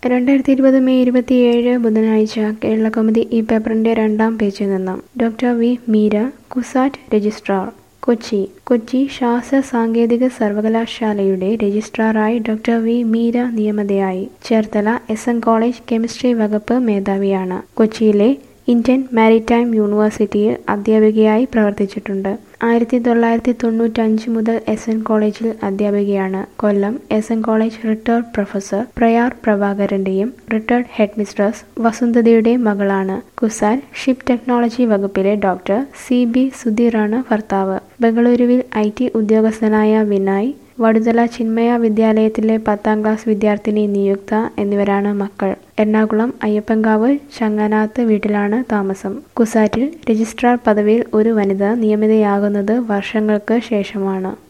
രണ്ടായിരത്തി ഇരുപത് മെയ് ഇരുപത്തിയേഴ് ബുധനാഴ്ച കേരളകൗമുദി ഈ പേപ്പറിന്റെ രണ്ടാം പേജിൽ നിന്നും doctor V Meera CUSAT registrar Kochi Kochi ശാസ്ത്ര സാങ്കേതിക സർവകലാശാലയുടെ രജിസ്ട്രാറായി ഡോക്ടർ വി മീര നിയമതയായി Cherthala S N college chemistry വകുപ്പ് മേധാവിയാണ് കൊച്ചിയിലെ ഇന്ത്യൻ മാരിടൈം യൂണിവേഴ്സിറ്റിയിൽ അധ്യാപികയായി പ്രവർത്തിച്ചിട്ടുണ്ട് ആയിരത്തി തൊള്ളായിരത്തി തൊണ്ണൂറ്റഞ്ച് മുതൽ എസ് എൻ കോളേജിൽ അധ്യാപികയാണ് Kollam S N college retired professor Prayar പ്രഭാകരന്റെയും റിട്ടയർഡ് ഹെഡ് മിസ്ട്രസ് വസുന്ധതയുടെയും മകളാണ് കുസാൽ ഷിപ്പ് ടെക്നോളജി വകുപ്പിലെ ഡോക്ടർ സി ബി സുധീറാണ് ഭർത്താവ് ബംഗളൂരുവിൽ ഐ ടി ഉദ്യോഗസ്ഥനായ വിനായ് വടുതല ചിന്മയ വിദ്യാലയത്തിലെ പത്താം ക്ലാസ് വിദ്യാർത്ഥിനി നിയുക്ത എന്നിവരാണ് മക്കൾ എറണാകുളം അയ്യപ്പൻകാവ് ചങ്ങനാത്ത് വീട്ടിലാണ് താമസം കുസാറ്റിൽ രജിസ്ട്രാർ പദവിയിൽ ഒരു വനിത നിയമിതയാകുന്നത് വർഷങ്ങൾക്ക് ശേഷമാണ്